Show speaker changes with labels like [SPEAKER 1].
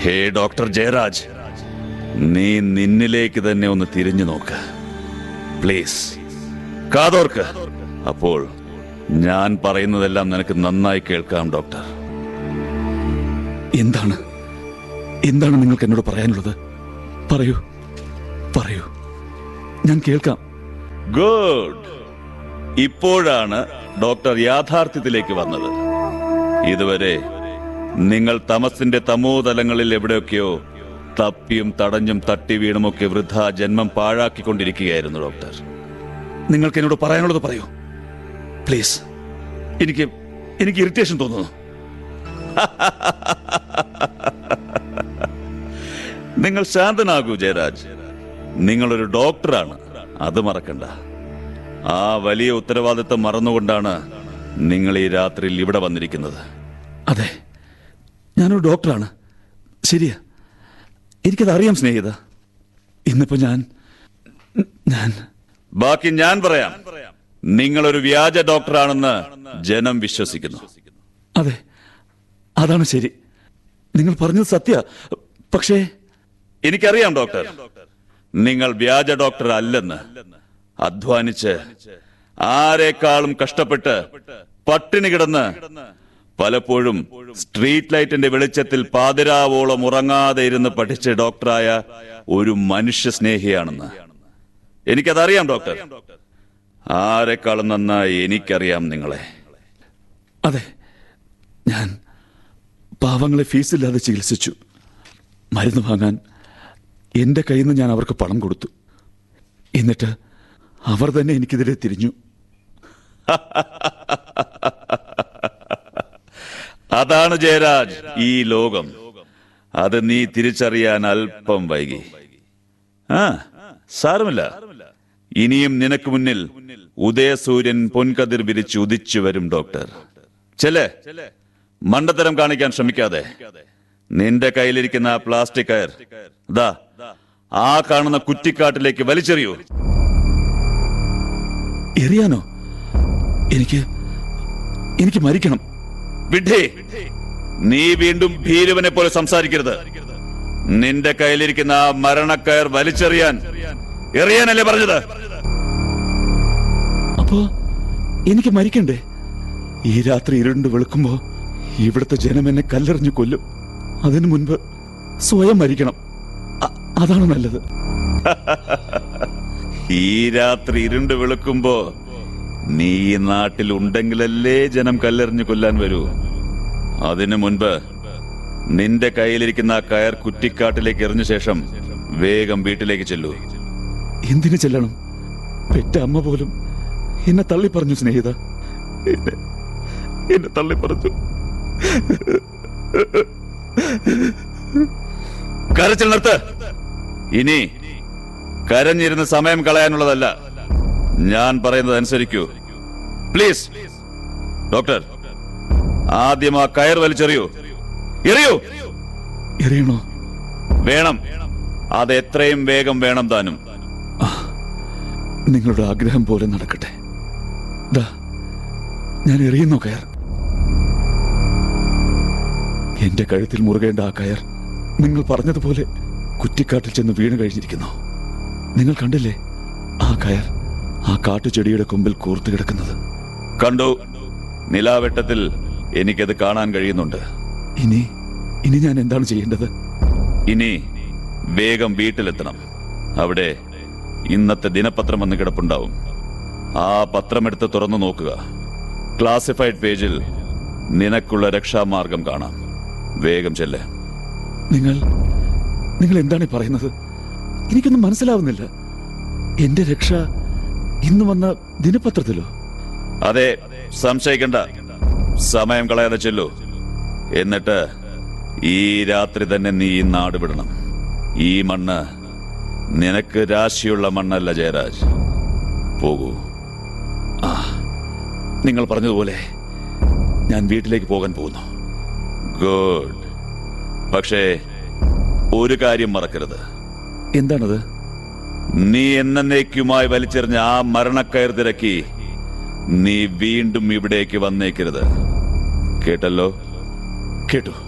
[SPEAKER 1] ഹേ doctor Jayaraj നീ നിന്നിലേക്ക് തന്നെ ഒന്ന് തിരിഞ്ഞു നോക്ക് പ്ലീസ് കാതോർക്ക് അപ്പോൾ ഞാൻ പറയുന്നതെല്ലാം നിനക്ക് നന്നായി കേൾക്കാം ഡോക്ടർ
[SPEAKER 2] എന്താണ് എന്താണ് നിങ്ങൾക്ക് എന്നോട് പറയാനുള്ളത് പറയൂ പറയൂ ഞാൻ കേൾക്കാം
[SPEAKER 1] ഗുഡ് ഇപ്പോഴാണ് ഡോക്ടർ യാഥാർത്ഥ്യത്തിലേക്ക് വന്നത് ഇതുവരെ നിങ്ങൾ തമസിന്റെ തമോതലങ്ങളിൽ എവിടെയൊക്കെയോ തപ്പിയും തടഞ്ഞും തട്ടി വീണുമൊക്കെ വൃദ്ധ ജന്മം പാഴാക്കിക്കൊണ്ടിരിക്കുകയായിരുന്നു ഡോക്ടർ
[SPEAKER 2] നിങ്ങൾക്ക് എന്നോട് പറയാനുള്ളത് പറയൂ പ്ലീസ് എനിക്ക് എനിക്ക് ഇറിറ്റേഷൻ തോന്നുന്നു
[SPEAKER 1] നിങ്ങൾ ശാന്തനാകൂ ജയരാജ് നിങ്ങളൊരു ഡോക്ടറാണ് അത് മറക്കണ്ട ആ വലിയ ഉത്തരവാദിത്തം മറന്നുകൊണ്ടാണ് നിങ്ങൾ ഈ രാത്രിയിൽ ഇവിടെ വന്നിരിക്കുന്നത്
[SPEAKER 2] അതെ ഞാനൊരു ഡോക്ടറാണ് ശരിയാ എനിക്കത് അറിയാം സ്നേഹിത ഇന്നിപ്പോ ഞാൻ ഞാൻ
[SPEAKER 1] ബാക്കി ഞാൻ പറയാം നിങ്ങളൊരു വ്യാജ ഡോക്ടറാണെന്ന് ജനം വിശ്വസിക്കുന്നു
[SPEAKER 2] അതെ അതാണ് ശരി നിങ്ങൾ പറഞ്ഞത് സത്യ പക്ഷേ
[SPEAKER 1] എനിക്കറിയാം ഡോക്ടർ നിങ്ങൾ വ്യാജ ഡോക്ടർ അല്ലെന്ന് അധ്വാനിച്ച് ആരെക്കാളും കഷ്ടപ്പെട്ട് പട്ടിണി കിടന്ന് പലപ്പോഴും സ്ട്രീറ്റ് ലൈറ്റിന്റെ വെളിച്ചത്തിൽ പാതിരാവോളം ഉറങ്ങാതെ ഇരുന്ന് പഠിച്ച ഡോക്ടറായ ഒരു മനുഷ്യ സ്നേഹിയാണെന്ന് എനിക്കതറിയാം ഡോക്ടർ ആരെക്കാളും നന്നായി എനിക്കറിയാം നിങ്ങളെ
[SPEAKER 2] അതെ ഞാൻ പാവങ്ങളെ ഫീസില്ലാതെ ചികിത്സിച്ചു മരുന്ന് വാങ്ങാൻ എന്റെ കയ്യിൽ നിന്ന് ഞാൻ അവർക്ക് പണം കൊടുത്തു എന്നിട്ട് അവർ തന്നെ എനിക്കെതിരെ തിരിഞ്ഞു
[SPEAKER 1] അതാണ് ജയരാജ് ഈ ലോകം അത് നീ തിരിച്ചറിയാൻ അല്പം വൈകി ആ സാരമില്ല ഇനിയും നിനക്ക് മുന്നിൽ ഉദയസൂര്യൻ പൊൻകതിർ വിരിച്ച് ഉദിച്ചു വരും ഡോക്ടർ ചെല്ലേ മണ്ടത്തരം കാണിക്കാൻ ശ്രമിക്കാതെ നിന്റെ കയ്യിലിരിക്കുന്ന ആ പ്ലാസ്റ്റിക് കയർ ദാ ആ കാണുന്ന കുറ്റിക്കാട്ടിലേക്ക് വലിച്ചെറിയൂ
[SPEAKER 2] എറിയാനോ എനിക്ക് എനിക്ക് മരിക്കണം
[SPEAKER 1] വിഡ്ഢി നീ വീണ്ടും ഭീരുവനെ പോലെ സംസാരിക്കരുത് നിന്റെ കയ്യിലിരിക്കുന്ന ആ മരണക്കയർ വലിച്ചെറിയാൻ എറിയാനല്ലേ പറഞ്ഞത്
[SPEAKER 2] അപ്പോ എനിക്ക് മരിക്കണ്ടേ ഈ രാത്രി ഇരുണ്ട് വെളുക്കുമ്പോ ഇവിടുത്തെ ജനം എന്നെ കല്ലെറിഞ്ഞു കൊല്ലും അതിനു മുൻപ് സ്വയം മരിക്കണം അ- അതാണ് നല്ലത്
[SPEAKER 1] ഈ രാത്രി ഇരുണ്ട് വെളുക്കുമ്പോ നീ ഈ നാട്ടിൽ ഉണ്ടെങ്കിലല്ലേ ജനം കല്ലെറിഞ്ഞു കൊല്ലാൻ വരൂ അതിനു മുൻപ് നിന്റെ കയ്യിലിരിക്കുന്ന ആ കയർ കുറ്റിക്കാട്ടിലേക്ക് എറിഞ്ഞ ശേഷം വേഗം വീട്ടിലേക്ക് ചെല്ലൂ
[SPEAKER 2] എന്തിനു ചെല്ലണം പെറ്റ അമ്മ പോലും എന്നെ തള്ളി പറഞ്ഞു സ്നേഹിത എന്നെ എന്നെ തള്ളി പറഞ്ഞു
[SPEAKER 1] കരച്ചിൽ നിർത്ത് ഇനി കരഞ്ഞിരുന്ന് സമയം കളയാനുള്ളതല്ല ഞാൻ പറയുന്നത് അനുസരിക്കൂ പ്ലീസ് ഡോക്ടർ ആദ്യം ആ കയർ വലിച്ചെറിയൂ എറിയൂ
[SPEAKER 2] എറിയണോ
[SPEAKER 1] വേണം അത് എത്രയും വേഗം വേണം താനും
[SPEAKER 2] നിങ്ങളുടെ ആഗ്രഹം പോലെ നടക്കട്ടെ ദാ ഞാൻ എറിയുന്നു കയർ എന്റെ കഴുത്തിൽ മുറുകേണ്ട ആ കയർ നിങ്ങൾ പറഞ്ഞതുപോലെ കുറ്റിക്കാട്ടിൽ ചെന്ന് വീണ് കഴിഞ്ഞിരിക്കുന്നു നിങ്ങൾ കണ്ടില്ലേ ആ കയർ ആ കാട്ടുചെടിയുടെ കൊമ്പിൽ കൂർത്തു കിടക്കുന്നത്
[SPEAKER 1] കണ്ടു നിലാവെട്ടത്തിൽ എനിക്കത് കാണാൻ കഴിയുന്നുണ്ട്
[SPEAKER 2] ഇനി ഇനി ഞാൻ എന്താണ് ചെയ്യേണ്ടത്
[SPEAKER 1] ഇനി വേഗം വീട്ടിലെത്തണം അവിടെ ഇന്നത്തെ ദിനപത്രം വന്ന് കിടപ്പുണ്ടാവും ആ പത്രമെടുത്ത് തുറന്നു നോക്കുക ക്ലാസിഫൈഡ് പേജിൽ നിനക്കുള്ള രക്ഷാമാർഗം കാണാം വേഗം ചെല്ലേ
[SPEAKER 2] നിങ്ങൾ നിങ്ങൾ എന്താണ് ഈ പറയുന്നത് എനിക്കൊന്നും മനസ്സിലാവുന്നില്ല എന്റെ രക്ഷ ഇന്ന് വന്ന ദിനപത്രത്തിലോ
[SPEAKER 1] അതെ സംശയിക്കണ്ട സമയം കളയാതെ ചെല്ലു എന്നിട്ട് ഈ രാത്രി തന്നെ നീ ഈ നാട് വിടണം ഈ മണ്ണ് നിനക്ക് രാശിയുള്ള മണ്ണല്ല ജയരാജ് പോകൂ
[SPEAKER 2] നിങ്ങൾ പറഞ്ഞതുപോലെ ഞാൻ വീട്ടിലേക്ക് പോകാൻ പോകുന്നു
[SPEAKER 1] ഗുഡ് പക്ഷേ ഒരു കാര്യം മറക്കരുത്
[SPEAKER 2] എന്താണത്
[SPEAKER 1] നീ എന്നേക്കുമായി വലിച്ചെറിഞ്ഞ ആ മരണക്കയർ തിരക്കി നീ വീണ്ടും ഇവിടേക്ക് വന്നേക്കരുത് കേട്ടല്ലോ
[SPEAKER 2] കേട്ടു